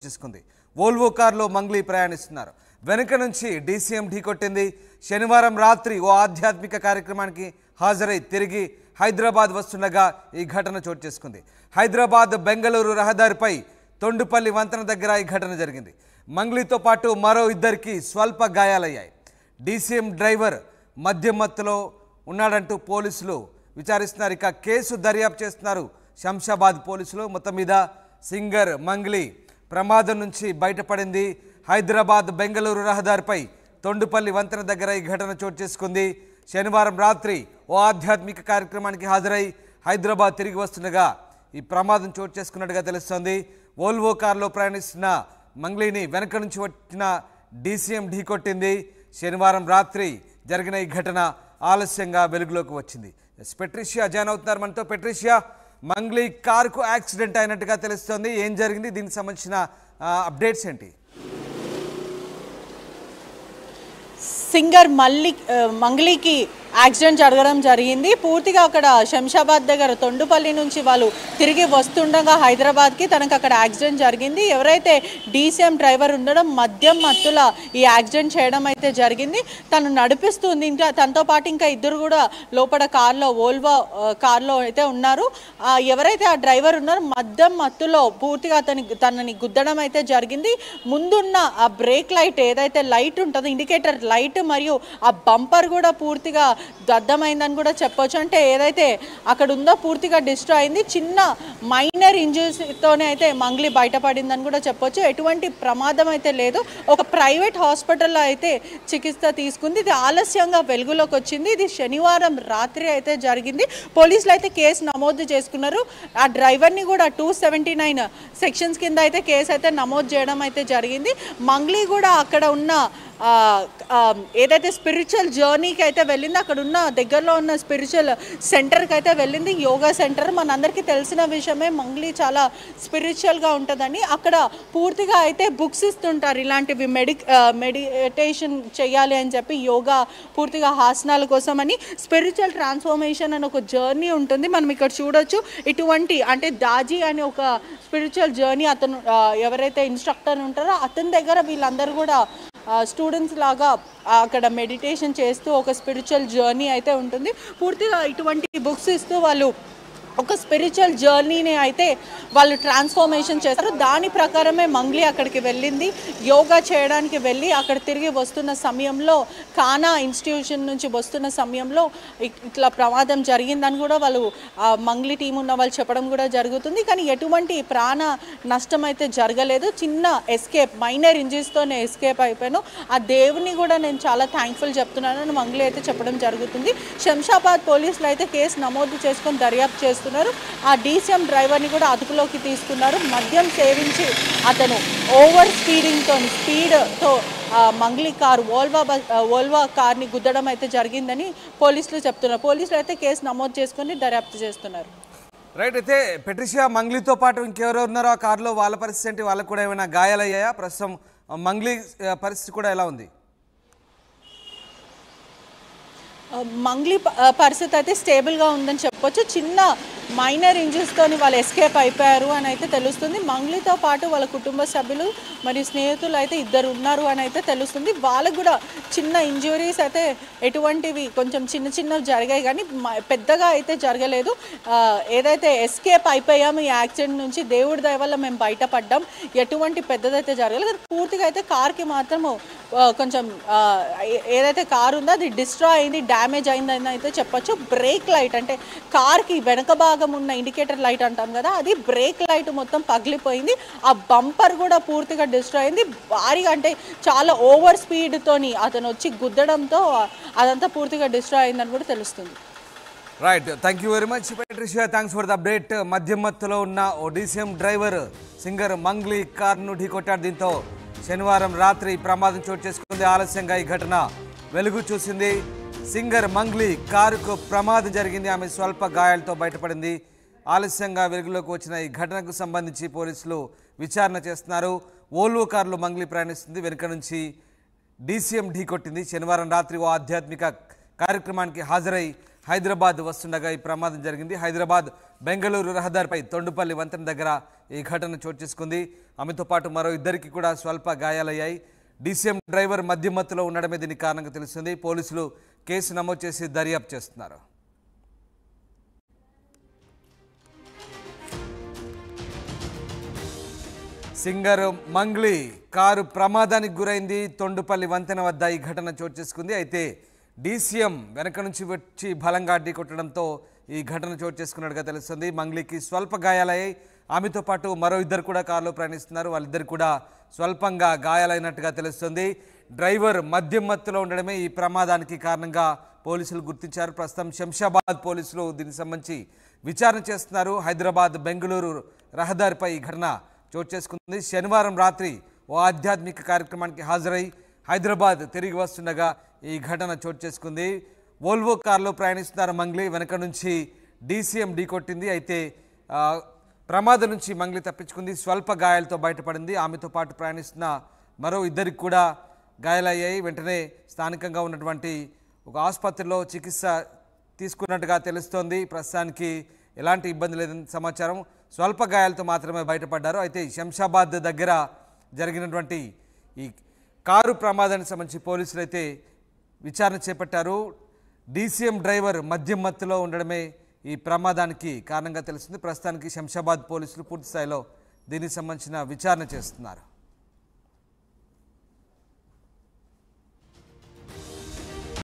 చేసుకుంది వోల్వో కారులో మంగ్లీ ప్రయాణిస్తున్నారు వెనుక నుంచి డీసీఎం ఢీకొట్టింది శనివారం రాత్రి ఓ ఆధ్యాత్మిక కార్యక్రమానికి హాజరై తిరిగి హైదరాబాద్ వస్తుండగా ఈ ఘటన చోటు చేసుకుంది హైదరాబాద్ బెంగళూరు రహదారిపై తొండుపల్లి వంతెన దగ్గర ఈ ఘటన జరిగింది మంగ్లీతో పాటు మరో ఇద్దరికి స్వల్ప గాయాలయ్యాయి డీసీఎం డ్రైవర్ మద్యం మత్తులో ఉన్నాడంటూ పోలీసులు విచారిస్తున్నారు ఇక కేసు దర్యాప్తు చేస్తున్నారు శంషాబాద్ పోలీసులు మొత్తం మీద సింగర్ మంగ్లీ ప్రమాదం నుంచి బయటపడింది హైదరాబాద్ బెంగళూరు రహదారిపై తొండుపల్లి వంతెన దగ్గర ఈ ఘటన చోటు చేసుకుంది శనివారం రాత్రి ఓ ఆధ్యాత్మిక కార్యక్రమానికి హాజరై హైదరాబాద్ తిరిగి వస్తుండగా ఈ ప్రమాదం చోటు చేసుకున్నట్టుగా తెలుస్తోంది వోల్వో కారులో ప్రయాణిస్తున్న మంగ్లీని వెనక నుంచి వచ్చిన డీసీఎం ఢీకొట్టింది శనివారం రాత్రి జరిగిన ఈ ఘటన ఆలస్యంగా వెలుగులోకి వచ్చింది ఎస్, పెట్రిషియా జాయిన్ అవుతున్నారు మనతో పెట్రిషియా మంగ్లీ కారుకు యాక్సిడెంట్ అయినట్టుగా తెలుస్తోంది ఏం జరిగింది దీనికి సంబంధించిన ఆ, అప్డేట్స్ ఏంటి సింగర్ మల్లి ఆ, మంగ్లీకి యాక్సిడెంట్ జరగడం జరిగింది పూర్తిగా అక్కడ శంషాబాద్ దగ్గర తొండుపల్లి నుంచి వాళ్ళు తిరిగి వస్తుండగా హైదరాబాద్కి తనకు అక్కడ యాక్సిడెంట్ జరిగింది ఎవరైతే డీసీఎం డ్రైవర్ ఉండడం మద్యం మత్తుల ఈ యాక్సిడెంట్ చేయడం అయితే జరిగింది తను నడిపిస్తుంది ఇంకా తనతో పాటు ఇంకా ఇద్దరు కూడా లోపల కార్లో ఓల్వో ఆ, కార్లో అయితే ఉన్నారు ఆ, ఎవరైతే ఆ డ్రైవర్ ఉన్నారో మద్యం మత్తులో పూర్తిగా అతని తనని గుద్దడం అయితే జరిగింది ముందున్న ఆ బ్రేక్ లైట్ ఏదైతే లైట్ ఉంటుందో ఇండికేటర్ లైట్ మరియు ఆ బంపర్ కూడా పూర్తిగా దద్దమైందని కూడా చెప్పొచ్చు అంటే ఏదైతే అక్కడ ఉందో పూర్తిగా డిస్ట్రాయ్ అయింది చిన్న మైనర్ ఇంజరీస్తోనే అయితే మంగ్లీ బయటపడిందని కూడా చెప్పొచ్చు ఎటువంటి ప్రమాదం అయితే లేదు ఒక ప్రైవేట్ హాస్పిటల్లో అయితే చికిత్స తీసుకుంది ఇది ఆలస్యంగా వెలుగులోకి వచ్చింది ఇది శనివారం రాత్రి అయితే జరిగింది పోలీసులు అయితే కేసు నమోదు చేసుకున్నారు ఆ డ్రైవర్ని కూడా టూ సెవెంటీ నైన్ సెక్షన్స్ కింద అయితే కేసు అయితే నమోదు చేయడం అయితే జరిగింది మంగ్లీ కూడా అక్కడ ఉన్న ఆ, ఆ, ఏదైతే స్పిరిచువల్ జర్నీకి అయితే వెళ్ళింది అక్కడ ఉన్న దగ్గరలో ఉన్న స్పిరిచువల్ సెంటర్కి అయితే వెళ్ళింది యోగా సెంటర్ మనందరికీ తెలిసిన విషయమే మంగ్లీ చాలా స్పిరిచువల్గా ఉంటుందని అక్కడ పూర్తిగా అయితే బుక్స్ ఇస్తుంటారు ఇలాంటివి మెడి మెడిటేషన్ చేయాలి అని చెప్పి యోగా పూర్తిగా ఆసనాల కోసం అని స్పిరిచువల్ ట్రాన్స్ఫర్మేషన్ అని ఒక జర్నీ ఉంటుంది మనం ఇక్కడ చూడొచ్చు ఇటువంటి అంటే దాజీ అనే ఒక స్పిరిచువల్ జర్నీ అతను ఆ, ఎవరైతే ఇన్స్ట్రక్టర్ ఉంటారో అతని దగ్గర వీళ్ళందరూ కూడా స్టూడెంట్స్ లాగా ఆ, అక్కడ మెడిటేషన్ చేస్తూ ఒక స్పిరిచువల్ జర్నీ అయితే ఉంటుంది పూర్తిగా ఇటువంటి బుక్స్ ఇస్తూ వాళ్ళు ఒక స్పిరిచువల్ జర్నీని అయితే వాళ్ళు ట్రాన్స్ఫర్మేషన్ చేస్తారు దాని ప్రకారమే మంగ్లీ అక్కడికి వెళ్ళింది యోగా చేయడానికి వెళ్ళి అక్కడ తిరిగి వస్తున్న సమయంలో కానా ఇన్స్టిట్యూషన్ నుంచి వస్తున్న సమయంలో ఇ- ఇట్లా ప్రమాదం జరిగిందని కూడా వాళ్ళు ఆ మంగ్లీ టీం ఉన్న వాళ్ళు చెప్పడం కూడా జరుగుతుంది కానీ ఎటువంటి ప్రాణ నష్టం అయితే జరగలేదు చిన్న ఎస్కేప్ మైనర్ ఇంజరీస్తోనే ఎస్కేప్ అయిపోయాను ఆ దేవుని కూడా నేను చాలా థ్యాంక్ఫుల్ చెప్తున్నానని మంగ్లీ అయితే చెప్పడం జరుగుతుంది శంషాబాద్ పోలీసులు అయితే కేసు నమోదు చేసుకొని దర్యాప్తు చేస్తున్నారు ఆ డీసీఎం డ్రైవర్ని కూడా అదుపులోకి తీసుకున్నారు మద్యం సేవించి అతను ఓవర్ స్పీడింగ్తో స్పీడ్తో Mangli car Volvo bus Volvo కార్ని గుద్దడం అయితే జరిగిందని పోలీసులు చెప్తున్నారు పోలీసులు అయితే కేసు నమోదు చేసుకొని దర్యాప్తు చేస్తున్నారు రైట్ అయితే పెట్రిషియా మంగ్లీతో పాటు ఇంకెవరెవరు ఉన్నారో ఆ కారులో వాళ్ళ పరిస్థితి ఏంటి వాళ్ళకు కూడా ఏమైనా గాయాలయ్యాయా ప్రస్తుతం ఆ, మంగ్లీ ఆ, పరిస్థితి కూడా ఎలా ఉంది ఆ, మంగ్లీ ప- ఆ, పరిస్థితి అయితే స్టేబుల్గా ఉందని చెప్పొచ్చు చిన్న మైనర్ ఇంజరీస్తోని వాళ్ళు ఎస్కేప్ అయిపోయారు అని అయితే తెలుస్తుంది మంగ్లీతో పాటు వాళ్ళ కుటుంబ సభ్యులు మరియు స్నేహితులు అయితే ఇద్దరు ఉన్నారు అని అయితే తెలుస్తుంది వాళ్ళకు కూడా చిన్న ఇంజురీస్ అయితే ఎటువంటివి కొంచెం చిన్న చిన్నవి జరిగాయి కానీ మ- పెద్దగా అయితే జరగలేదు ఆ, ఏదైతే ఎస్కేప్ అయిపోయాము ఈ యాక్సిడెంట్ నుంచి దేవుడి దయ వల్ల మేము బయటపడ్డాం ఎటువంటి పెద్దదైతే జరగలేదు కానీ పూర్తిగా అయితే కార్కి మాత్రము ఆ, కొంచెం ఆ, ఏ- ఏదైతే కార్ ఉందో అది డిస్ట్రాయ్ అయింది డ్యామేజ్ అయిందని అయితే చెప్పొచ్చు బ్రేక్ లైట్ అంటే కార్కి వెనక భాగం ఉన్న ఇండికేటర్ లైట్ అంటాం కదా అది బ్రేక్ లైట్ మొత్తం పగిలిపోయింది ఆ బంపర్ కూడా పూర్తిగా డిస్ట్రాయ్ అయింది భారీగా అంటే చాలా ఓవర్ స్పీడ్తోని అతను వచ్చి గుద్దడంతో అదంతా పూర్తిగా డిస్ట్రాయ్ అయిందని కూడా తెలుస్తుంది right thank you very much Patricia thanks for the update మద్యం మత్తులో ఉన్న ఓ డీసీఎం డ్రైవర్ సింగర్ మంగ్లీ కార్ను ఢీకొట్టాడు దీంతో శనివారం రాత్రి ఈ ప్రమాదం చోటు చేసుకుంది ఆలస్యంగా ఈ ఘటన వెలుగు చూసింది సింగర్ మంగ్లీ కారుకు ప్రమాదం జరిగింది ఆమె స్వల్ప గాయాలతో బయటపడింది ఆలస్యంగా వెలుగులోకి వచ్చిన ఈ ఘటనకు సంబంధించి పోలీసులు విచారణ చేస్తున్నారు ఓల్వో కారులో మంగ్లీ ప్రయాణిస్తుంది వెనుక నుంచి డీసీఎం ఢీకొట్టింది శనివారం రాత్రి ఓ ఆధ్యాత్మిక కార్యక్రమానికి హాజరై హైదరాబాద్ వస్తుండగా ఈ ప్రమాదం జరిగింది హైదరాబాద్ బెంగళూరు రహదారిపై తొండుపల్లి వంతెన దగ్గర ఈ ఘటన చోటు చేసుకుంది ఆమెతో పాటు మరో ఇద్దరికి కూడా స్వల్ప గాయాలయ్యాయి డీసీఎం డ్రైవర్ మధ్యమత్తులో ఉండడమే దీనికి కారణంగా తెలుస్తుంది పోలీసులు కేసు నమోదు చేసి దర్యాప్తు చేస్తున్నారు సింగర్ మంగ్లీ కారు ప్రమాదానికి గురైంది తొండుపల్లి వంతెన వద్ద ఈ ఘటన చోటు చేసుకుంది అయితే డీసీఎం వెనక నుంచి వచ్చి బలంగా కొట్టడంతో ఈ ఘటన చోటు చేసుకున్నట్టుగా తెలుస్తుంది మంగ్లీకి స్వల్ప గాయాలయ్యాయి ఆమెతో పాటు మరో ఇద్దరు కూడా కారులో ప్రయాణిస్తున్నారు వాళ్ళిద్దరు కూడా స్వల్పంగా గాయాలైనట్టుగా తెలుస్తుంది డ్రైవర్ మద్యం మత్తులో ఉండడమే ఈ ప్రమాదానికి కారణంగా పోలీసులు గుర్తించారు ప్రస్తుతం శంషాబాద్ పోలీసులు దీనికి సంబంధించి విచారణ చేస్తున్నారు హైదరాబాద్ బెంగళూరు రహదారిపై ఈ ఘటన చోటు చేసుకుంది శనివారం రాత్రి ఓ ఆధ్యాత్మిక కార్యక్రమానికి హాజరై హైదరాబాద్ తిరిగి వస్తుండగా ఈ ఘటన చోటు చేసుకుంది వోల్వో కారులో ప్రయాణిస్తున్నారు మంగ్లీ వెనక నుంచి డీసీఎం ఢీకొట్టింది అయితే ఆ, ప్రమాదం నుంచి మంగ్లీ తప్పించుకుంది స్వల్ప గాయాలతో బయటపడింది ఆమెతో పాటు ప్రయాణిస్తున్న మరో ఇద్దరికి కూడా గాయాలయ్యాయి వెంటనే స్థానికంగా ఉన్నటువంటి ఒక ఆసుపత్రిలో చికిత్స తీసుకున్నట్టుగా తెలుస్తోంది ప్రస్తుతానికి ఎలాంటి ఇబ్బంది లేదని సమాచారం స్వల్ప గాయాలతో మాత్రమే బయటపడ్డారు అయితే శంషాబాద్ దగ్గర జరిగినటువంటి ఈ కారు ప్రమాదానికి సంబంధించి పోలీసులు అయితే విచారణ చేపట్టారు డీసీఎం డ్రైవర్ మద్యం మత్తులో ఉండడమే ఈ ప్రమాదానికి కారణంగా తెలుస్తుంది ప్రస్తుతానికి శంషాబాద్ పోలీసులు పూర్తి స్థాయిలో దీనికి సంబంధించిన విచారణ చేస్తున్నారు